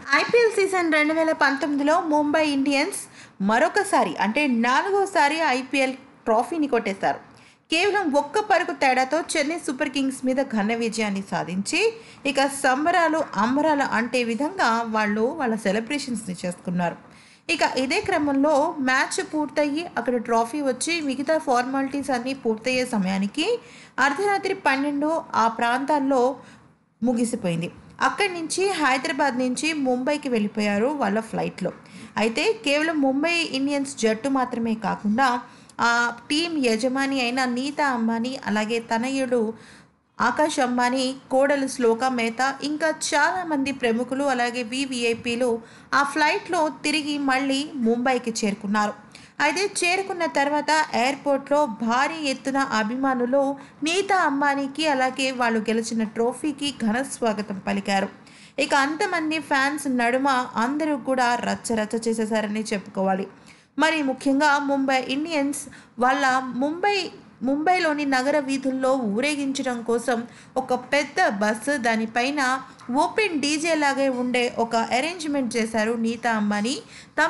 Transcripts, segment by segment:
IPL season రెండు వేల పంతొమ్మిదిలో ముంబై ఇండియన్స్ మరొకసారి అంటే నాలుగోసారి ఐపీఎల్ ట్రోఫీని కొట్టేశారు కేవలం ఒక్క పరుగు తేడాతో చెన్నై సూపర్ కింగ్స్ మీద ఘన విజయాన్ని సాధించి ఇక సంబరాలు అంబరాలు అంటే విధంగా వాళ్ళు వాళ్ళ సెలబ్రేషన్స్ని చేసుకున్నారు ఇక ఇదే క్రమంలో మ్యాచ్ పూర్తయ్యి అక్కడ ట్రోఫీ వచ్చి మిగతా ఫార్మాలిటీస్ అన్నీ పూర్తయ్యే సమయానికి అర్ధరాత్రి పన్నెండు ఆ ప్రాంతాల్లో ముగిసిపోయింది అక్కడి నుంచి హైదరాబాద్ నుంచి ముంబైకి వెళ్ళిపోయారు వాళ్ళ ఫ్లైట్లో అయితే కేవలం ముంబై ఇండియన్స్ జట్టు మాత్రమే కాకుండా ఆ టీం యజమాని అయిన నీతా అంబానీ అలాగే తనయుడు ఆకాష్ అంబానీ కోడలు శ్లోక మేతా ఇంకా చాలామంది ప్రముఖులు అలాగే వివిఐపీలు ఆ ఫ్లైట్లో తిరిగి మళ్ళీ ముంబైకి చేరుకున్నారు అయితే చేరుకున్న తర్వాత ఎయిర్పోర్ట్లో భారీ ఎత్తున అభిమానులు నీతా అంబానీకి అలాగే వాళ్ళు గెలిచిన ట్రోఫీకి ఘన స్వాగతం పలికారు ఇక అంతమంది ఫ్యాన్స్ నడుమ అందరూ కూడా రచ్చ రచ్చ చేసేసారని చెప్పుకోవాలి మరి ముఖ్యంగా ముంబై ఇండియన్స్ వాళ్ళ ముంబై ముంబైలోని నగర వీధుల్లో ఊరేగించడం కోసం ఒక పెద్ద బస్సు దానిపైన ఓపెన్ డీజే లాగే ఉండే ఒక అరేంజ్మెంట్ చేశారు నీతా అంబానీ తమ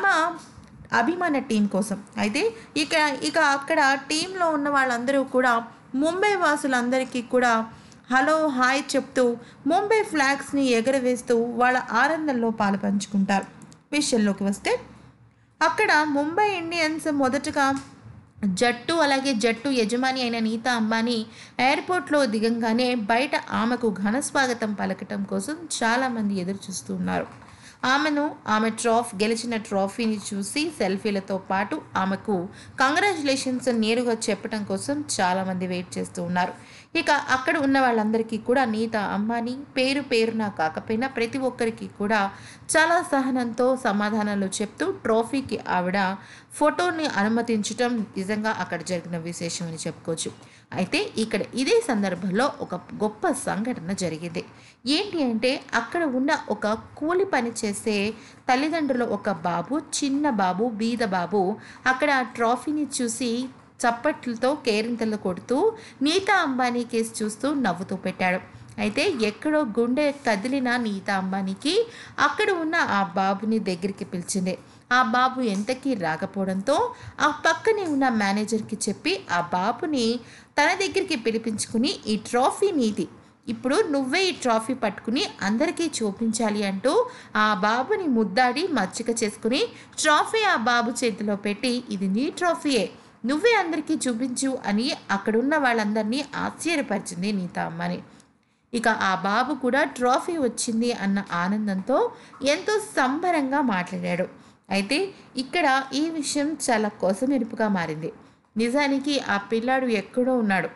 అభిమాన టీం కోసం అయితే ఇక ఇక అక్కడ టీంలో ఉన్న వాళ్ళందరూ కూడా ముంబై వాసులందరికీ కూడా హలో హాయ్ చెప్తూ ముంబై ఫ్లాగ్స్ని ఎగరవేస్తూ వాళ్ళ ఆనందంలో పాలు పంచుకుంటారు విషయంలోకి వస్తే అక్కడ ముంబై ఇండియన్స్ మొదటగా జట్టు అలాగే జట్టు యజమాని అయిన నీతా అంబానీ ఎయిర్పోర్ట్లో దిగంగానే బయట ఆమెకు ఘన స్వాగతం పలకటం కోసం చాలామంది ఎదురు చూస్తున్నారు ఆమెను ఆమె ట్రాఫ్ గెలిచిన ట్రాఫీని చూసి సెల్ఫీలతో పాటు ఆమెకు కంగ్రాచులేషన్స్ నేరుగా చెప్పడం కోసం చాలామంది వెయిట్ చేస్తూ ఉన్నారు ఇక అక్కడ ఉన్న వాళ్ళందరికీ కూడా నీతా అంబానీ పేరు పేరున కాకపోయినా ప్రతి ఒక్కరికి కూడా చాలా సహనంతో సమాధానాలు చెప్తూ ట్రోఫీకి ఆవిడ ఫోటోని అనుమతించడం నిజంగా అక్కడ జరిగిన విశేషం అని చెప్పుకోవచ్చు అయితే ఇక్కడ ఇదే సందర్భంలో ఒక గొప్ప సంఘటన జరిగింది ఏంటి అంటే అక్కడ ఉన్న ఒక కూలి పని చేసే తల్లిదండ్రులు ఒక బాబు చిన్న బాబు బీద బాబు అక్కడ ఆ ట్రాఫీని చూసి చప్పట్లతో కేరింతలు కొడుతూ నీతా అంబానీ కేసు చూస్తూ నవ్వుతూ పెట్టాడు అయితే ఎక్కడో గుండె కదిలిన నీతా అంబానీకి అక్కడ ఉన్న ఆ బాబుని దగ్గరికి పిలిచింది ఆ బాబు ఎంతకీ రాకపోవడంతో ఆ పక్కనే ఉన్న మేనేజర్కి చెప్పి ఆ బాబుని తన దగ్గరికి పిలిపించుకుని ఈ ట్రోఫీ నీది ఇప్పుడు నువ్వే ఈ ట్రాఫీ పట్టుకుని అందరికీ చూపించాలి అంటూ ఆ బాబుని ముద్దాడి మచ్చిక చేసుకుని ట్రాఫీ ఆ బాబు చేతిలో పెట్టి ఇది నీ ట్రాఫీయే నువ్వే అందరికీ చూపించు అని అక్కడున్న వాళ్ళందరినీ ఆశ్చర్యపరిచింది నీతా అమ్మని ఇక ఆ బాబు కూడా ట్రాఫీ వచ్చింది అన్న ఆనందంతో ఎంతో సంబరంగా మాట్లాడాడు అయితే ఇక్కడ ఈ విషయం చాలా కొసమెరుపుగా మారింది నిజానికి ఆ పిల్లాడు ఎక్కడో ఉన్నాడు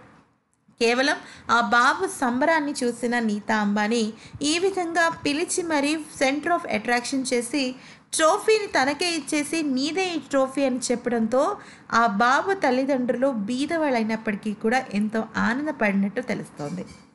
కేవలం ఆ బాబు సంబరాన్ని చూసిన నీతా అంబానీ ఈ విధంగా పిలిచి మరీ సెంటర్ ఆఫ్ అట్రాక్షన్ చేసి ట్రోఫీని తనకే ఇచ్చేసి నీదే ఈ ట్రోఫీ అని చెప్పడంతో ఆ బాబు తల్లిదండ్రులు బీదవాళ్ళైనప్పటికీ కూడా ఎంతో ఆనందపడినట్టు తెలుస్తోంది